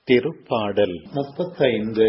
திருப்பாடல் முப்பத்தைந்து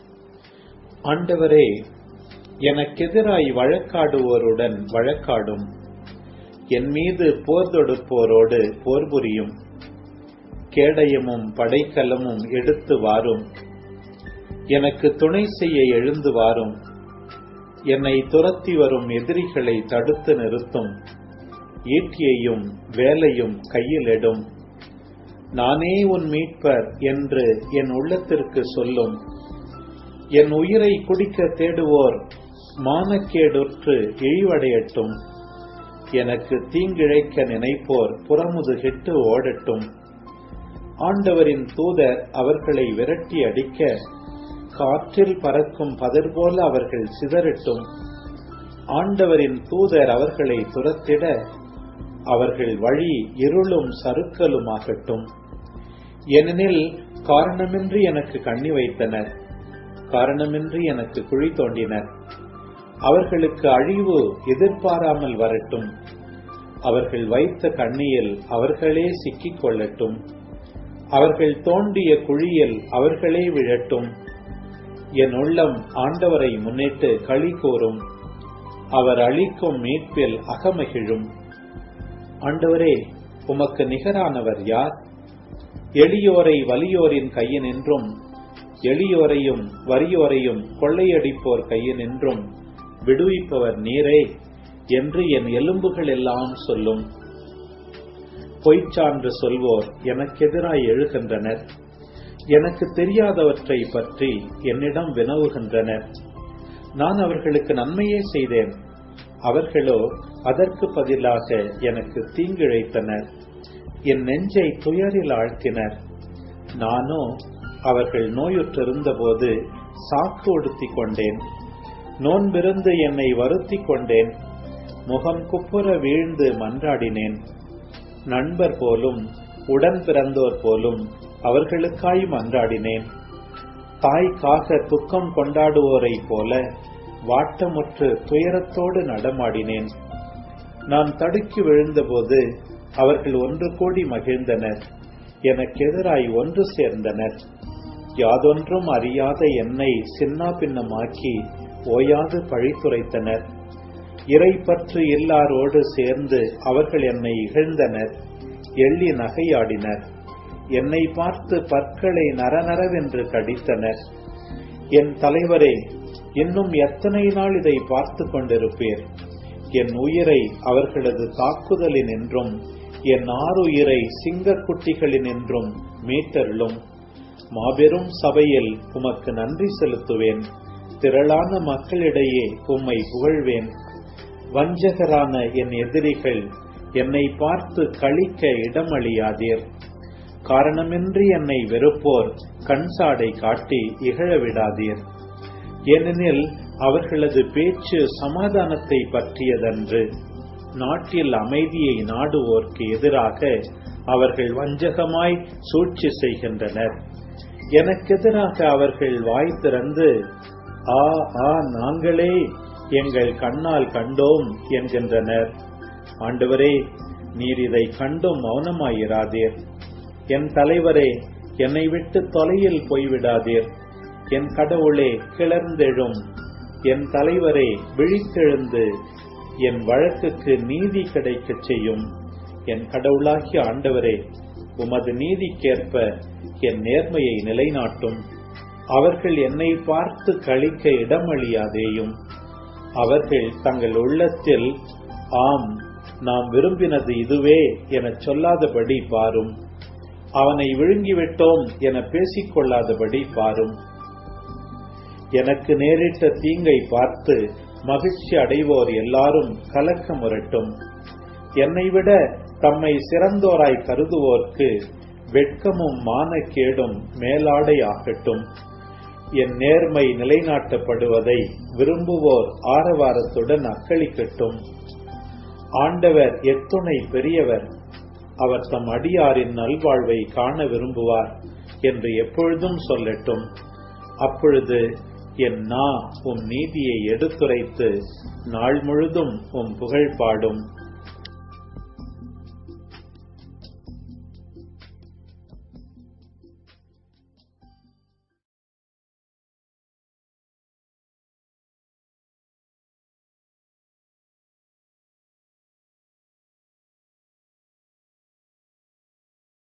ஆண்டவரே எனக்கெதிராய் வழக்காடுவோருடன் வழக்காடும் என் மீது போர் தொடுப்போரோடு போர் புரியும் கேடயமும் படைக்கலமும் எடுத்து வாரும் எனக்கு துணை செய்ய எழுந்து வாரும் என்னை துரத்தி வரும் எதிரிகளை தடுத்து நிறுத்தும் ஈட்டியையும் வேலையும் கையில் எடும் நானே உன் மீட்பர் என்று என் உள்ளத்திற்கு சொல்லும் என் உயிரை குடிக்க தேடுவோர் மானக்கேடுற்று இழிவடையட்டும் எனக்கு தீங்கிழைக்க நினைப்போர் புறமுதுகிட்டு ஓடட்டும் ஆண்டவரின் தூதர் அவர்களை விரட்டி அடிக்க காற்றில் பறக்கும் பதர் போல அவர்கள் சிதறட்டும் ஆண்டவரின் தூதர் அவர்களை துரத்திட அவர்கள் வழி இருளும் சறுக்கலுமாகட்டும் ஏனெனில் காரணமின்றி எனக்கு கண்ணி வைத்தனர் காரணமின்றி எனக்கு குழி தோண்டினர் அவர்களுக்கு அழிவு எதிர்பாராமல் வரட்டும் அவர்கள் வைத்த கண்ணியில் அவர்களே சிக்கிக் கொள்ளட்டும் அவர்கள் தோண்டிய குழியில் அவர்களே விழட்டும் என் உள்ளம் ஆண்டவரை முன்னிட்டு களி கூறும் அவர் அளிக்கும் மீட்பில் அகமகிழும் ஆண்டவரே உமக்கு நிகரானவர் யார் எளியோரை வலியோரின் கையினின்றும் எளியோரையும் வறியோரையும் கொள்ளையடிப்போர் கையினின்றும் விடுவிப்பவர் நீரே என்று என் எலும்புகள் எல்லாம் சொல்லும் பொய்ச்சான்று சொல்வோர் எனக்கெதிராய் எழுகின்றனர் எனக்கு தெரியாதவற்றை பற்றி என்னிடம் வினவுகின்றனர் நான் அவர்களுக்கு நன்மையே செய்தேன் அவர்களோ அதற்கு பதிலாக எனக்கு தீங்கிழைத்தனர் என் நெஞ்சை துயரில் ஆழ்த்தினர் நானோ அவர்கள் நோயுற்றிருந்த போது சாக்கு உடுத்திக் கொண்டேன் நோன்பிருந்து என்னை வருத்தி கொண்டேன் முகம் குப்புற வீழ்ந்து மன்றாடினேன் நண்பர் போலும் உடன் பிறந்தோர் போலும் அவர்களுக்காய் மன்றாடினேன் தாய்க்காக துக்கம் கொண்டாடுவோரை போல வாட்டமுற்று துயரத்தோடு நடமாடினேன் நான் தடுக்கி விழுந்தபோது அவர்கள் ஒன்று கூடி மகிழ்ந்தனர் எனக்கு எதிராய் ஒன்று சேர்ந்தனர் யாதொன்றும் அறியாத என்னை சின்னா பின்னமாக்கி ஓயாது பழித்துரைத்தனர் இறை பற்று இல்லாரோடு சேர்ந்து அவர்கள் என்னை இகழ்ந்தனர் எள்ளி நகையாடினர் என்னை பார்த்து பற்களை நரநரவென்று கடித்தனர் என் தலைவரே இன்னும் எத்தனை நாள் இதை பார்த்து கொண்டிருப்பீர் என் உயிரை அவர்களது தாக்குதலின் என்றும் என் ஆறுயிரை சிங்கக்குட்டிகளின் என்றும் மீட்டருளும் மாபெரும் சபையில் உமக்கு நன்றி செலுத்துவேன் திரளான மக்களிடையே உம்மை புகழ்வேன் வஞ்சகரான என் எதிரிகள் என்னை பார்த்து கழிக்க இடமளியாதீர் காரணமின்றி என்னை வெறுப்போர் கண்சாடை காட்டி இகழ விடாதீர் ஏனெனில் அவர்களது பேச்சு சமாதானத்தை பற்றியதன்று நாட்டில் அமைதியை நாடுவோர்க்கு எதிராக அவர்கள் வஞ்சகமாய் சூழ்ச்சி செய்கின்றனர் எனக்கெதிராக அவர்கள் வாய் திறந்து ஆ ஆ நாங்களே எங்கள் கண்ணால் கண்டோம் என்கின்றனர் ஆண்டவரே நீர் இதை கண்டும் மௌனமாயிராதீர் என் தலைவரே என்னை விட்டு தொலையில் போய்விடாதீர் என் கடவுளே கிளர்ந்தெழும் என் தலைவரே விழித்தெழுந்து என் வழக்குக்கு நீதி கிடைக்கச் செய்யும் என் கடவுளாகிய ஆண்டவரே உமது நீதிக்கேற்ப என் நேர்மையை நிலைநாட்டும் அவர்கள் என்னை பார்த்து கழிக்க இடமளியாதேயும் அவர்கள் தங்கள் உள்ளத்தில் ஆம் நாம் விரும்பினது இதுவே எனச் சொல்லாதபடி பாரும் அவனை விழுங்கிவிட்டோம் என பேசிக் கொள்ளாதபடி பாரும் எனக்கு நேரிட்ட தீங்கை பார்த்து மகிழ்ச்சி அடைவோர் எல்லாரும் கலக்க முரட்டும் என்னை விட தம்மை சிறந்தோராய் கருதுவோர்க்கு வெட்கமும் மானக்கேடும் மேலாடை ஆகட்டும் என் நேர்மை நிலைநாட்டப்படுவதை விரும்புவோர் ஆரவாரத்துடன் அக்களிக்கட்டும் ஆண்டவர் எத்துணை பெரியவர் அவர் தம் அடியாரின் நல்வாழ்வை காண விரும்புவார் என்று எப்பொழுதும் சொல்லட்டும் அப்பொழுது என் நா உம் நீதியை எடுத்துரைத்து நாள் முழுதும் உம் புகழ் பாடும்